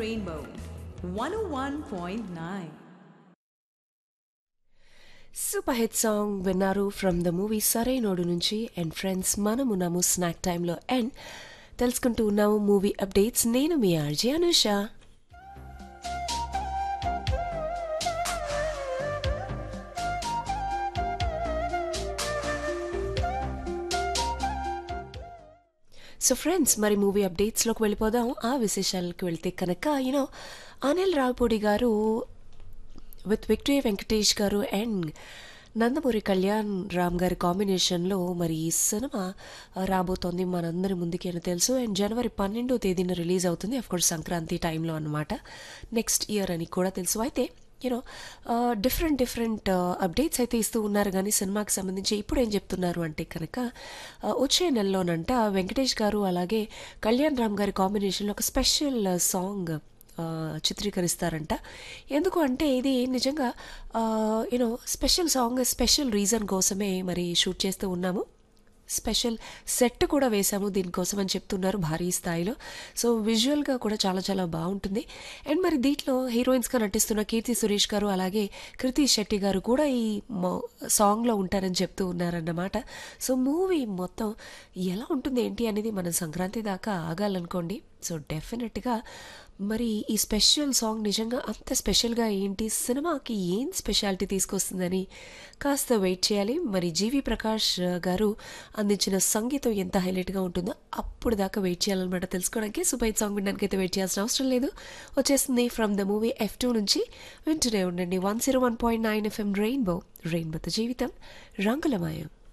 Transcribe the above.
Rainbow 101.9. Super hit song విన్నారు from the movie Sarainodu నుంచి and friends మనము నమ్ము స్నాక్ టైంలో అండ్ తెలుసుకుంటూ ఉన్నాము మూవీ అప్డేట్స్ నేను మీ ఆర్జే అనుష సో ఫ్రెండ్స్ మరి మూవీ అప్డేట్స్లోకి వెళ్ళిపోదాం ఆ విశేషాలకు వెళ్తే కనుక యూనో అనిల్ రావుపూడి గారు విత్ విక్టరీ వెంకటేష్ గారు అండ్ నందమూరి కళ్యాణ్ రామ్ గారి కాంబినేషన్లో మరి ఈ సినిమా రాబోతోంది మనందరి ముందుకి అని తెలుసు అండ్ జనవరి పన్నెండో తేదీన రిలీజ్ అవుతుంది కోర్స్ సంక్రాంతి టైంలో అనమాట నెక్స్ట్ ఇయర్ అని కూడా తెలుసు అయితే యూనో డిఫరెంట్ డిఫరెంట్ అప్డేట్స్ అయితే ఇస్తూ ఉన్నారు కానీ సినిమాకి సంబంధించి ఇప్పుడు ఏం చెప్తున్నారు అంటే కనుక వచ్చే నెలలోనంట వెంకటేష్ గారు అలాగే కళ్యాణ్ రామ్ గారి కాంబినేషన్లో ఒక స్పెషల్ సాంగ్ చిత్రీకరిస్తారంట ఎందుకు అంటే ఇది నిజంగా you know special song special reason కోసమే మరి షూట్ చేస్తూ ఉన్నాము స్పెషల్ సెట్ కూడా వేశాము దీనికోసం అని చెప్తున్నారు భారీ స్థాయిలో సో విజువల్గా కూడా చాలా చాలా బాగుంటుంది అండ్ మరి దీంట్లో హీరోయిన్స్గా నటిస్తున్న కీర్తి సురేష్ గారు అలాగే కృతి శెట్టి గారు కూడా ఈ సాంగ్లో ఉంటారని చెప్తూ ఉన్నారన్నమాట సో మూవీ మొత్తం ఎలా ఉంటుంది ఏంటి అనేది మనం సంక్రాంతి దాకా ఆగాలనుకోండి సో డెఫినెట్గా మరి ఈ స్పెషల్ సాంగ్ నిజంగా అంత స్పెషల్గా ఏంటి సినిమాకి ఏం స్పెషాలిటీ తీసుకొస్తుందని కాస్త వెయిట్ చేయాలి మరి జీవి ప్రకాష్ గారు అందించిన సంగీతం ఎంత హైలైట్గా ఉంటుందో అప్పుడు దాకా వెయిట్ చేయాలన్నమాట తెలుసుకోవడానికి సూపర్ సాంగ్ వినడానికి అయితే వెయిట్ చేయాల్సిన అవసరం లేదు వచ్చేస్తుంది from the movie F two నుంచి వింటూనే ఉండండి one zero one point nine FM rainbow రెయిన్బోతో జీవితం రంగులమయం